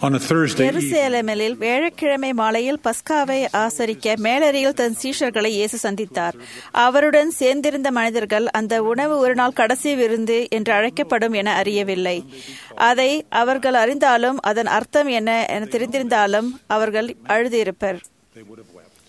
On a Thursday evening, எருசலேமில் வியாழக்கிழமை மாலையில் பஸ்காவை ஆசரிக்க மேலறையில் தன் சீஷர்களை இயேசு சந்தித்தார் அவருடன் சேர்ந்திருந்த மனிதர்கள் அந்த உணவு ஒரு நாள் கடைசி விருந்து என்று அழைக்கப்படும் என அறியவில்லை அதை அவர்கள் அறிந்தாலும் அதன் அர்த்தம் என்ன என தெரிந்திருந்தாலும் அவர்கள் அழுதிருப்பர் they would have wept.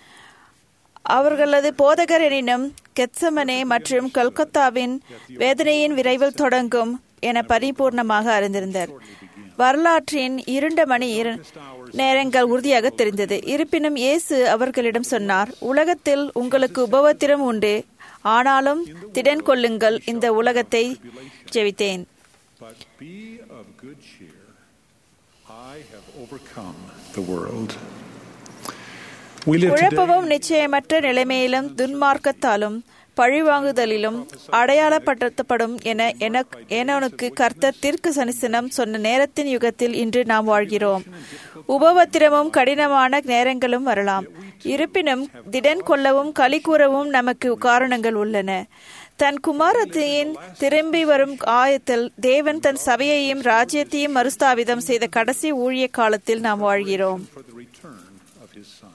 அவர்களது போதகர் எனினும் கெத்சமனே மற்றும் கொல்கத்தாவின் வேதனையின் விரைவில் தொடங்கும் என பரிபூர்ணமாக அறிந்திருந்தார் வரலாற்றின் இருண்ட மணி இரு- நேரங்கள் உறுதியாக தெரிந்தது இருப்பினும் இயேசு அவர்களிடம் சொன்னார் உலகத்தில் உங்களுக்கு உபவத்திரம் உண்டு ஆனாலும் திடன் கொள்ளுங்கள் இந்த உலகத்தை ஜெபித்தேன் But be of good cheer. I have overcome the world. We live குழப்பமும் today நிச்சயமற்ற நிலைமையிலும் துன்மார்க்கத்தாலும் பழிவாங்குதலிலும் அடையாளப்படுத்தப்படும் என எனக்- ஏனோனுக்கு கர்த்தர் தீர்க்க சனிசனம் சொன்ன நேரத்தின் யுகத்தில் இன்று நாம் வாழ்கிறோம் உபவத்திரமும் கடினமான நேரங்களும் வரலாம் இருப்பினும் திடன் கொள்ளவும் களி கூறவும் நமக்கு காரணங்கள் உள்ளன தன் குமாரத்தின் திரும்பி வரும் ஆயத்தில் தேவன் தன் சபையையும் ராஜ்யத்தையும் மறுஸ்தாபிதம் செய்த கடைசி ஊழிய காலத்தில் நாம் வாழ்கிறோம் for the return of his son.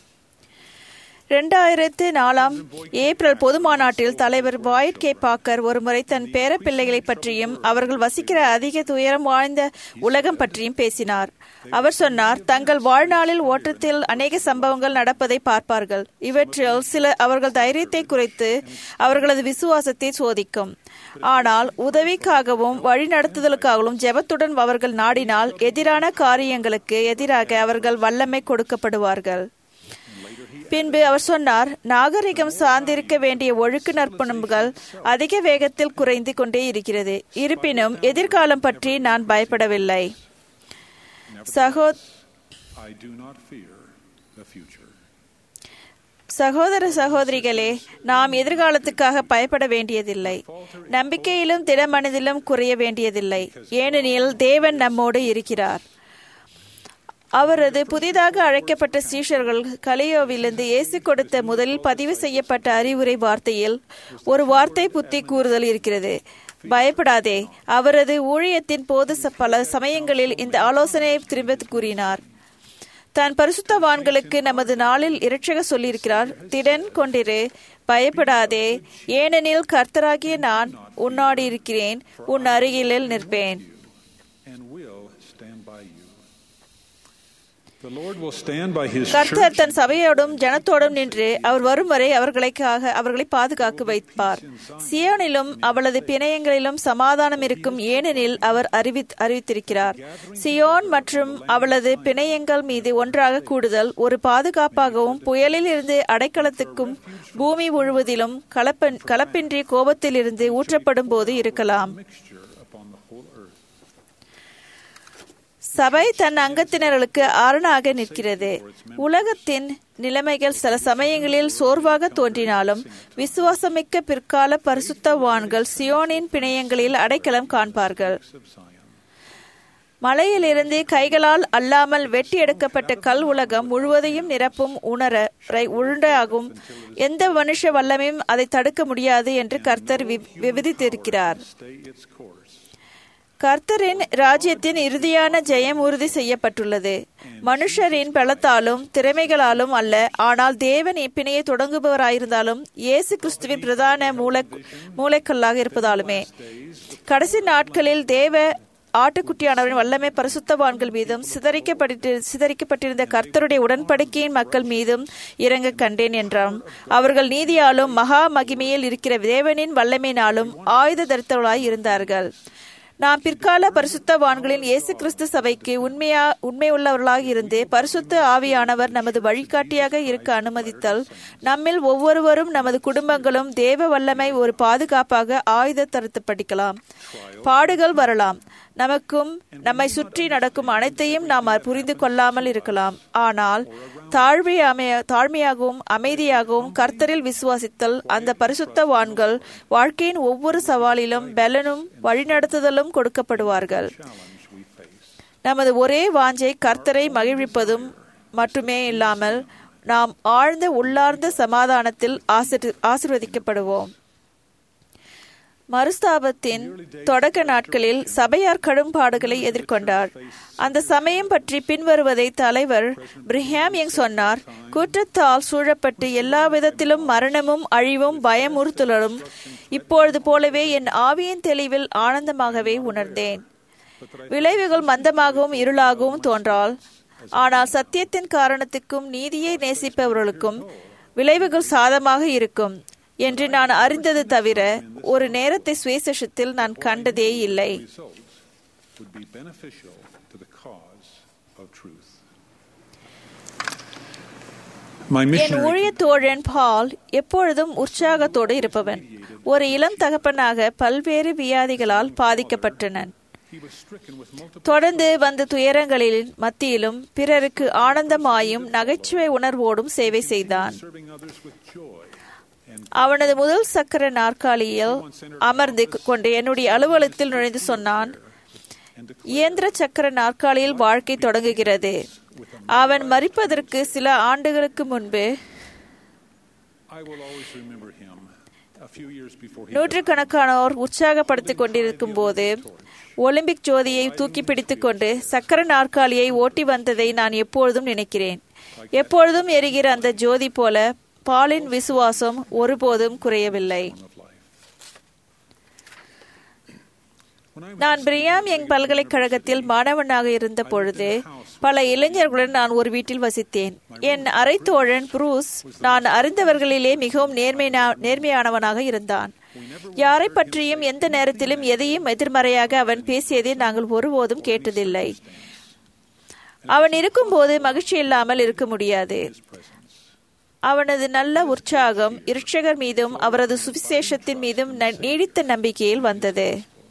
இரண்டாயிரத்து நாலாம் ஏப்ரல் பொது மாநாட்டில் தலைவர் பாய்ட் கே பாக்கர் ஒருமுறை தன் பேரப்பிள்ளைகளை பற்றியும் அவர்கள் வசிக்கிற அதிக துயரம் வாழ்ந்த உலகம் பற்றியும் பேசினார் அவர் சொன்னார் தங்கள் வாழ்நாளில் ஓட்டத்தில் அநேக சம்பவங்கள் நடப்பதை பார்ப்பார்கள் இவற்றில் சில அவர்கள் தைரியத்தை குறைத்து அவர்களது விசுவாசத்தை சோதிக்கும் ஆனால் உதவிக்காகவும் வழிநடத்துதலுக்காகவும் ஜெபத்துடன் அவர்கள் நாடினால் எதிரான காரியங்களுக்கு எதிராக அவர்கள் வல்லமை கொடுக்கப்படுவார்கள் பின்பு அவர் சொன்னார் நாகரிகம் சார்ந்திருக்க வேண்டிய ஒழுக்கு நற்பண்புகள் அதிக வேகத்தில் குறைந்து கொண்டே இருக்கிறது இருப்பினும் எதிர்காலம் பற்றி நான் பயப்படவில்லை சகோ I do not fear the future. சகோதர சகோதரிகளே நாம் எதிர்காலத்துக்காக பயப்பட வேண்டியதில்லை நம்பிக்கையிலும் திடமனதிலும் குறைய வேண்டியதில்லை ஏனெனில் தேவன் நம்மோடு இருக்கிறார் அவரது புதிதாக அழைக்கப்பட்ட சீஷர்கள் கலியோவிலிருந்து இயேசு கொடுத்த முதலில் பதிவு செய்யப்பட்ட அறிவுரை வார்த்தையில் ஒரு வார்த்தை புத்தி கூறுதல் இருக்கிறது பயப்படாதே அவரது ஊழியத்தின் போது ச- பல சமயங்களில் இந்த ஆலோசனையை திரும்ப கூறினார் தான் பரிசுத்தவான்களுக்கு நமது நாளில் இரட்சக சொல்லியிருக்கிறார் திடன் கொண்டிரு பயப்படாதே ஏனெனில் கர்த்தராகிய நான் உன்னோடு இருக்கிறேன் உன் அருகிலில் நிற்பேன் and will stand by you. The Lord will stand by his கர்த்தர் church தன் சபையோடும் ஜனத்தோடும் நின்று அவர் வரும் வரை அவர்களுக்காக அவர்களை பாதுகாக்க வைப்பார் சியோனிலும் அவளது பிணையங்களிலும் சமாதானம் இருக்கும் ஏனெனில் அவர் அறிவி அறிவித்திருக்கிறார் சியோன் மற்றும் அவளது பிணையங்கள் மீது ஒன்றாக கூடுதல் ஒரு பாதுகாப்பாகவும் புயலில் இருந்து அடைக்கலத்துக்கும் பூமி முழுவதிலும் கலப்பன் கலப்பின்றி கோபத்திலிருந்து ஊற்றப்படும் போது இருக்கலாம் mixture upon the whole earth. சபை தன் அங்கத்தினர்களுக்கு அரணாக நிற்கிறது உலகத்தின் நிலைமைகள் சில சமயங்களில் சோர்வாக தோன்றினாலும் விசுவாசமிக்க பிற்கால பரிசுத்தவான்கள் சியோனின் பிணையங்களில் அடைக்கலம் காண்பார்கள் of Zion. மலையிலிருந்து கைகளால் அல்லாமல் வெட்டி எடுக்கப்பட்ட கல் உலகம் முழுவதையும் நிரப்பும் உணர ரை- உருண்டாகும் எந்த மனுஷ வல்லமையும் அதை தடுக்க முடியாது என்று கர்த்தர் வி- விவரித்திருக்கிறார் Stay its course. கர்த்தரின் ராஜ்யத்தின் இறுதியான ஜெயம் உறுதி செய்யப்பட்டுள்ளது மனுஷரின் பலத்தாலும் திறமைகளாலும் அல்ல ஆனால் தேவன் இப்பிணையை தொடங்குபவராயிருந்தாலும் இயேசு கிறிஸ்துவின் பிரதான மூல மூளைக்கல்லாக இருப்பதாலுமே கடைசி நாட்களில் தேவ ஆட்டுக்குட்டியானவரின் வல்லமை பரிசுத்தவான்கள் மீதும் சிதறிக்கப்பட்டு சிதறிக்கப்பட்டிருந்த கர்த்தருடைய உடன்படிக்கையின் மக்கள் மீதும் இறங்க கண்டேன் என்றான் அவர்கள் நீதியாலும் மகா மகிமையில் இருக்கிற தேவனின் வல்லமையினாலும் ஆயுத தரித்தவர்களாய் இருந்தார்கள் நாம் பிற்கால பரிசுத்தவான்களின் இயேசு கிறிஸ்து சபைக்கு உண்மையா உண்மையுள்ளவர்களாக இருந்து பரிசுத்த ஆவியானவர் நமது வழிகாட்டியாக இருக்க அனுமதித்தல் நம்மில் ஒவ்வொருவரும் நமது குடும்பங்களும் தேவ வல்லமை ஒரு பாதுகாப்பாக ஆயுத தருத்து படிக்கலாம் பாடுகள் வரலாம் நமக்கும் நம்மை சுற்றி நடக்கும் அனைத்தையும் நாம் புரிந்து கொள்ளாமல் இருக்கலாம் ஆனால் தாழ்மை அமைய- தாழ்மையாகவும் அமைதியாகவும் கர்த்தரில் விசுவாசித்தல் அந்த பரிசுத்தவான்கள் வாழ்க்கையின் ஒவ்வொரு சவாலிலும் பலனும் வழிநடத்துதலும் கொடுக்கப்படுவார்கள் Challenge we face. நமது ஒரே வாஞ்சை கர்த்தரை மகிழ்விப்பதும் மட்டுமே இல்லாமல் நாம் ஆழ்ந்த உள்ளார்ந்த சமாதானத்தில் ஆசிர் ஆசிர்வதிக்கப்படுவோம் மறுஸ்தாபத்தின் தொடக்க நாட்களில் சபையார் கடும் பாடுகளை எதிர்கொண்டார் அந்த சமயம் பற்றி பின்வருவதை தலைவர் பிரிஹாம் யங் சொன்னார் குற்றத்தால் சூழப்பட்டு எல்லா விதத்திலும் மரணமும் அழிவும் பயமுறுத்தலும் இப்பொழுது போலவே என் ஆவியின் தெளிவில் ஆனந்தமாகவே உணர்ந்தேன் விளைவுகள் மந்தமாகவும் இருளாகவும் தோன்றால் ஆனால் சத்தியத்தின் காரணத்துக்கும் நீதியை நேசிப்பவர்களுக்கும் விளைவுகள் சாதமாக இருக்கும் என்று நான் அறிந்தது தவிர ஒரு நேரத்தை சுவேசத்தில் நான் கண்டதே இல்லை results would be beneficial to the cause of truth. My N missionary ஊழிய தோழன் பால் எப்பொழுதும் உற்சாகத்தோடு இருப்பவன் ஒரு இளம் தகப்பனாக பல்வேறு வியாதிகளால் பாதிக்கப்பட்டனன் he was stricken with multiple தொடர்ந்து வந்த துயரங்களின் மத்தியிலும் பிறருக்கு ஆனந்தமாயும் நகைச்சுவை உணர்வோடும் சேவை செய்தான் serving others with joy and அவனது முதல் சக்கர நாற்காலியில் அமர்ந்து கொண்டு என்னுடைய அலுவலகத்தில் நுழைந்து சொன்னான் இயந்திர சக்கர நாற்காலியில் வாழ்க்கை தொடங்குகிறது அவன் மறிப்பதற்கு சில ஆண்டுகளுக்கு முன்பு I will always remember him a few years before he நூற்றுக்கணக்கானோர் உற்சாகப்படுத்திக் கொண்டிருக்கும் போது ஒலிம்பிக் ஜோதியை தூக்கி பிடித்துக் கொண்டு சக்கர நாற்காலியை ஓட்டி வந்ததை நான் எப்பொழுதும் நினைக்கிறேன் எப்பொழுதும் எரிகிற அந்த ஜோதி போல பாலின் விசுவாசம் ஒருபோதும் குறையவில்லை of life. When I was நான் பிரியாம் யங் பல்கலைக்கழகத்தில் மாணவனாக இருந்த பொழுது பல இளைஞர்களுடன் நான் ஒரு வீட்டில் வசித்தேன் என் அறை தோழன் புரூஸ் நான் அறிந்தவர்களிலே மிகவும் நேர்மையா- நேர்மையானவனாக இருந்தான் யாரை பற்றியும் எந்த நேரத்திலும் எதையும் எதிர்மறையாக அவன் பேசியதை நாங்கள் ஒருபோதும் கேட்டதில்லை அவன் இருக்கும்போது மகிழ்ச்சி இல்லாமல் இருக்க முடியாது அவனது நல்ல உற்சாகம் இரட்சகர் மீதும் அவரது சுவிசேஷத்தின் மீதும் ந- நீடித்த நம்பிக்கையில் வந்தது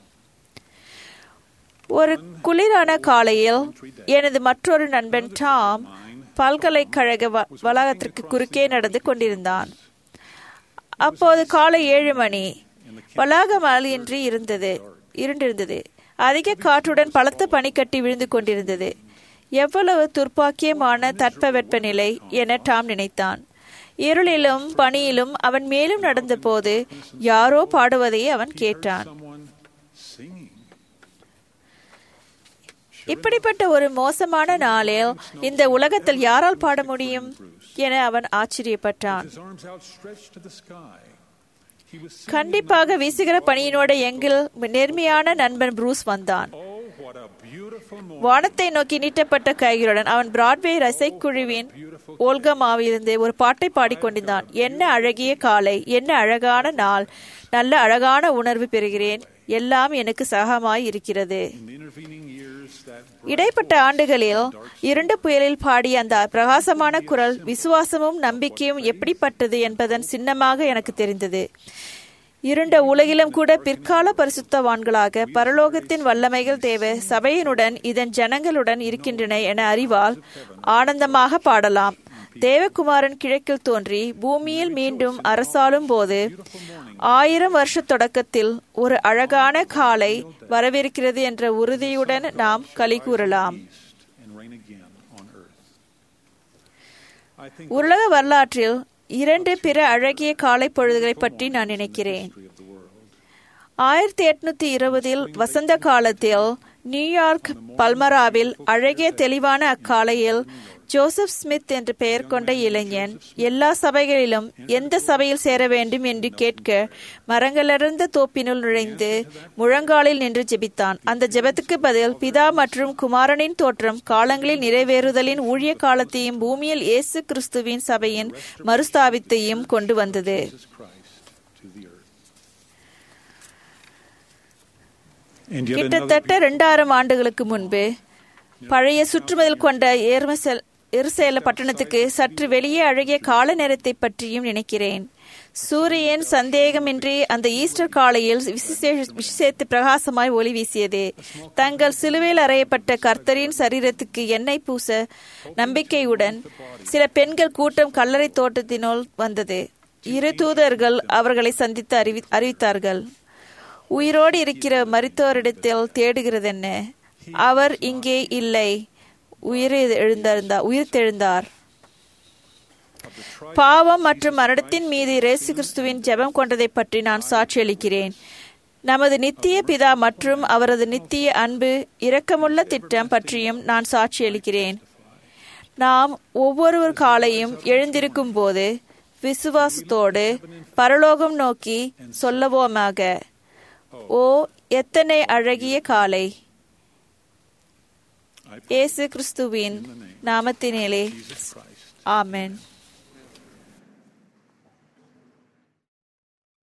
ஒரு குளிரான காலையில் எனது மற்றொரு நண்பன் டாம் பல்கலைக்கழக வ- வளாகத்திற்கு குறுக்கே நடந்து கொண்டிருந்தான் அப்போது காலை ஏழு மணி வளாகம் அழியின்றி இருந்தது இருண்டிருந்தது அதிக காற்றுடன் பலத்த பனிக்கட்டி விழுந்து கொண்டிருந்தது எவ்வளவு துர்ப்பாக்கியமான தட்பவெப்பநிலை என டாம் நினைத்தான் இருளிலும் பனியிலும் அவன் மேலும் நடந்தபோது யாரோ பாடுவதை அவன் கேட்டான் someone singing. இப்படிப்பட்ட ஒரு மோசமான நாளில் இந்த உலகத்தில் யாரால் பாட முடியும் என அவன் ஆச்சரியப்பட்டான் His arms outstretched to the sky. He was singing, கண்டிப்பாக வீசுகிற பணியினோட எங்கில் நேர்மையான நண்பன் ப்ரூஸ் வந்தான் Oh, what a beautiful morning. வானத்தை நோக்கி நீட்டப்பட்ட கைகளுடன் அவன் பிராட்வே ரசைக்குழுவின் ஓல்கமாவிலிருந்து ஒரு பாட்டை பாடிக்கொண்டிருந்தான் என்ன அழகிய காலை என்ன அழகான நாள் நல்ல அழகான உணர்வு பெறுகிறேன் எல்லாம் எனக்கு சகமாய் இருக்கிறது In the intervening years, that இடைப்பட்ட ஆண்டுகளில் இரண்டு புயலில் பாடிய அந்த பிரகாசமான குரல் விசுவாசமும் நம்பிக்கையும் எப்படிப்பட்டது என்பதன் சின்னமாக எனக்கு தெரிந்தது இருண்ட உலகிலும் கூட பிற்கால பரிசுத்தவான்களாக பரலோகத்தின் வல்லமைகள் தேவ சபையினுடன் இதன் ஜனங்களுடன் இருக்கின்றன என அறிவால் ஆனந்தமாக பாடலாம் தேவகுமாரன் கிழக்கில் தோன்றி பூமியில் மீண்டும் அரசாளும் போது ஆயிரம் வருஷ தொடக்கத்தில் ஒரு அழகான காலை வரவிருக்கிறது என்ற உறுதியுடன் நாம் களி கூறலாம் and reign again on earth. I think உலக வரலாற்றில் இரண்டு பிற அழகிய காலை பொழுதுகளை பற்றி நான் நினைக்கிறேன் of the world. ஆயிரத்தி எட்நூத்தி இருபதில் வசந்த காலத்தில் நியூயார்க் பல்மராவில் அழகிய தெளிவான அக்காலையில் ஜோசப் ஸ்மித் என்று பெயர் கொண்ட இளைஞன் எல்லா சபைகளிலும் எந்த சபையில் சேர வேண்டும் என்று கேட்க மரங்களறிந்த தோப்பினுள் நுழைந்து முழங்காலில் நின்று ஜெபித்தான் அந்த ஜெபத்துக்கு பதில் பிதா மற்றும் குமாரனின் தோற்றம் காலங்களில் நிறைவேறுதலின் ஊழிய காலத்தையும் பூமியில் இயேசு கிறிஸ்துவின் சபையின் மறுஸ்தாபித்தையும் கொண்டு வந்தது Jesus Christ to the earth. And yet another கிட்டத்தட்ட இரண்டாயிரம் ஆண்டுகளுக்கு முன்பு பழைய சுற்றுமதில் கொண்ட ஏர்மசெல் எருசேல பட்டணத்துக்கு சற்று வெளியே அழகிய கால நேரத்தை பற்றியும் நினைக்கிறேன் சூரியன் சந்தேகமின்றி அந்த ஈஸ்டர் காலையில் விசேஷ- விசேஷித்த பிரகாசமாய் ஒளி வீசியது தங்கள் சிலுவையில் அறையப்பட்ட கர்த்தரின் சரீரத்துக்கு எண்ணெய் பூச நம்பிக்கையுடன் சில பெண்கள் கூட்டம் கல்லறை தோட்டத்தினுள் வந்தது இரு தூதர்கள் அவர்களை சந்தித்து அறிவி அறிவித்தார்கள் உயிரோடு இருக்கிற மரித்தோரிடத்தில் தேடுகிறதென்ன அவர் இங்கே இல்லை உயிர் எழுந்திருந்தார் உயிர் தெழுந்தார் பாவம் மற்றும் மரணத்தின் மீது இயேசு கிறிஸ்துவின் ஜெபம் கொண்டதை பற்றி நான் சாட்சியளிக்கிறேன் நமது நித்திய பிதா மற்றும் அவரது நித்திய அன்பு இரக்கமுள்ள திட்டம் பற்றியும் நான் சாட்சியளிக்கிறேன் நாம் ஒவ்வொரு காலையும் எழுந்திருக்கும் போது விசுவாசத்தோடு பரலோகம் நோக்கி சொல்லவோமாக ஓ எத்தனை அழகிய காலை I pray இயேசு கிறிஸ்துவின் நாமத்தினிலே Jesus Christ. ஆமென்